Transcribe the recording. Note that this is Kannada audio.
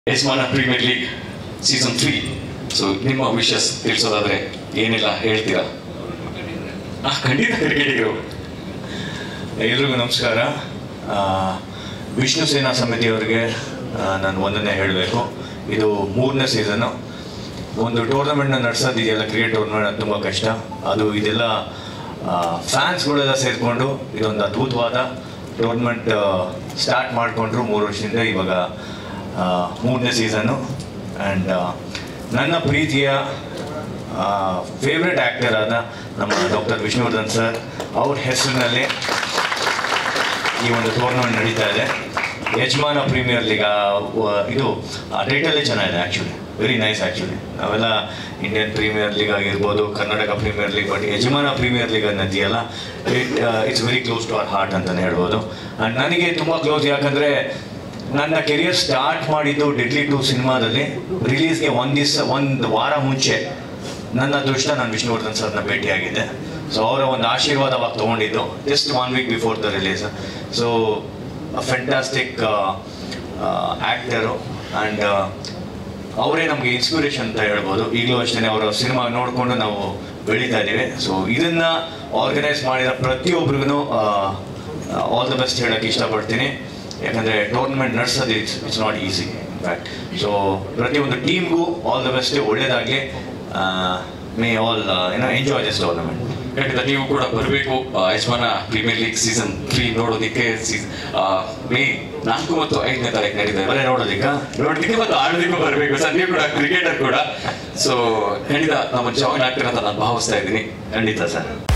ಯಜಮಾನ premier league season three so ನಿಮ್ಮ ವಿಶಸ್ ತಿಳಿಸೋದಾದ್ರೆ ಏನೆಲ್ಲ ಹೇಳ್ತೀರಾ ಆ ಖಂಡಿತ ಕ್ರಿಕೆಟಿಗರು ಎಲ್ರಿಗೂ ನಮಸ್ಕಾರ ಆ, ವಿಷ್ಣು ಸೇನಾ ಸಮಿತಿಯವರಿಗೆ ಆ, ನಾನು ಒಂದನ್ನೇ ಹೇಳಬೇಕು ಇದು ಮೂರನೇ ಸೀಸನ್ನು ಒಂದು ಟೂರ್ನಮೆಂಟ್ನ ನಡೆಸೋದಿದೆಯಲ್ಲ ಕ್ರಿಕೆಟ್ ಟೂರ್ನಮೆಂಟ್ ತುಂಬ ಕಷ್ಟ ಅದು ಇದೆಲ್ಲ ಫ್ಯಾನ್ಸ್ಗಳೆಲ್ಲ ಸೇರಿಕೊಂಡು ಇದೊಂದು ಅದ್ಭುತವಾದ ಟೂರ್ನಮೆಂಟ್ ಸ್ಟಾರ್ಟ್ ಮಾಡಿಕೊಂಡ್ರು ಮೂರು ವರ್ಷದಿಂದ ಇವಾಗ ಆ, ಮೂರನೇ ಸೀಸನ್ನು ಆ್ಯಂಡ್ ನನ್ನ ಪ್ರೀತಿಯ ಫೇವ್ರೆಟ್ ಆ್ಯಕ್ಟರ್ ಆದ ನಮ್ಮ ಡಾಕ್ಟರ್ ವಿಷ್ಣುವರ್ಧನ್ ಸರ್ ಅವ್ರ ಹೆಸರಿನಲ್ಲಿ ಈ ಒಂದು ಟೂರ್ನಮೆಂಟ್ ನಡೀತಾ ಇದೆ ಯಜಮಾನ ಪ್ರೀಮಿಯರ್ ಲೀಗ್ ಇದು ಆ ಟೈಟಲೇ ಚೆನ್ನಾಗಿದೆ ಆ್ಯಕ್ಚುಲಿ ವೆರಿ ನೈಸ್ ಆ್ಯಕ್ಚುಲಿ ನಾವೆಲ್ಲ ಇಂಡಿಯನ್ ಪ್ರೀಮಿಯರ್ ಲೀಗ್ ಆಗಿರ್ಬೋದು Karnataka premier league but Yajamana premier league ಅನ್ನೋದಿಯಲ್ಲ it it's very close to our heart ಅಂತಲೇ ಹೇಳ್ಬೋದು ಆ್ಯಂಡ್ ನನಗೆ ತುಂಬ ಕ್ಲೋಸ್ ಯಾಕಂದರೆ ನನ್ನ ಕೆರಿಯರ್ ಸ್ಟಾರ್ಟ್ ಮಾಡಿದ್ದು ಡೆಡ್ಲಿ ಟು ಸಿನಿಮಾದಲ್ಲಿ ರಿಲೀಸ್ಗೆ ಒಂದು ದಿವಸ ಒಂದು ವಾರ ಮುಂಚೆ ನನ್ನ ಅದೃಷ್ಟ ನಾನು ವಿಷ್ಣುವರ್ಧನ್ ಸರ್ನ ಭೇಟಿಯಾಗಿದ್ದೆ ಸೊ ಅವರ ಒಂದು ಆಶೀರ್ವಾದ ಅವಾಗ ತೊಗೊಂಡಿದ್ದು just one week before the release so fantastic actor and ಅವರೇ ನಮಗೆ ಇನ್ಸ್ಪಿರೇಷನ್ ಅಂತ ಹೇಳ್ಬೋದು ಈಗಲೂ ಅಷ್ಟೇ ಅವರ ಸಿನಿಮಾ ನೋಡಿಕೊಂಡು ನಾವು ಬೆಳೀತಾ ಇದ್ದೀವಿ ಸೊ ಇದನ್ನ ಆರ್ಗನೈಸ್ ಮಾಡಿದ ಪ್ರತಿಯೊಬ್ಬರಿಗೂ ಆಲ್ ದ ಬೆಸ್ಟ್ ಹೇಳೋಕ್ಕೆ ಇಷ್ಟಪಡ್ತೀನಿ ಯಾಕಂದರೆ ಟೂರ್ನಮೆಂಟ್ ನಡೆಸೋದು it's it's not easy in fact so ಪ್ರತಿಯೊಂದು ಟೀಮ್ಗೂ ಆಲ್ ದ ಬೆಸ್ಟ್ ಒಳ್ಳೇದಾಗಲಿ ಮೇ ಆಲ್ ಏನೋ ಎಂಜಾಯ್ ದಿಸ್ ಟೂರ್ನಮೆಂಟ್ ಖಂಡಿತ ನೀವು ಕೂಡ ಬರಬೇಕು Yajamana premier league season three ನೋಡೋದಕ್ಕೆ ಸೀಸ್ ಮೇ ನಾಲ್ಕು ಮತ್ತು ಐದನೇ ತಾರೀಕು ನಡೀತಾ ಇದೆ ಬರೀ ನೋಡೋದಿಕ್ಕ ನೋಡೋದಕ್ಕೆ ಮತ್ತು ಆಡೋದಕ್ಕೂ ಬರಬೇಕು ಸರ್ ನೀವು ಕೂಡ ಕ್ರಿಕೆಟರ್ ಕೂಡ ಸೊ ಖಂಡಿತ ನಮ್ಮ ಜಾಯಿನ್ ಆಗ್ತೀರ ಅಂತ ನಾನು ಭಾವಿಸ್ತಾ ಇದ್ದೀನಿ ಖಂಡಿತ ಸರ್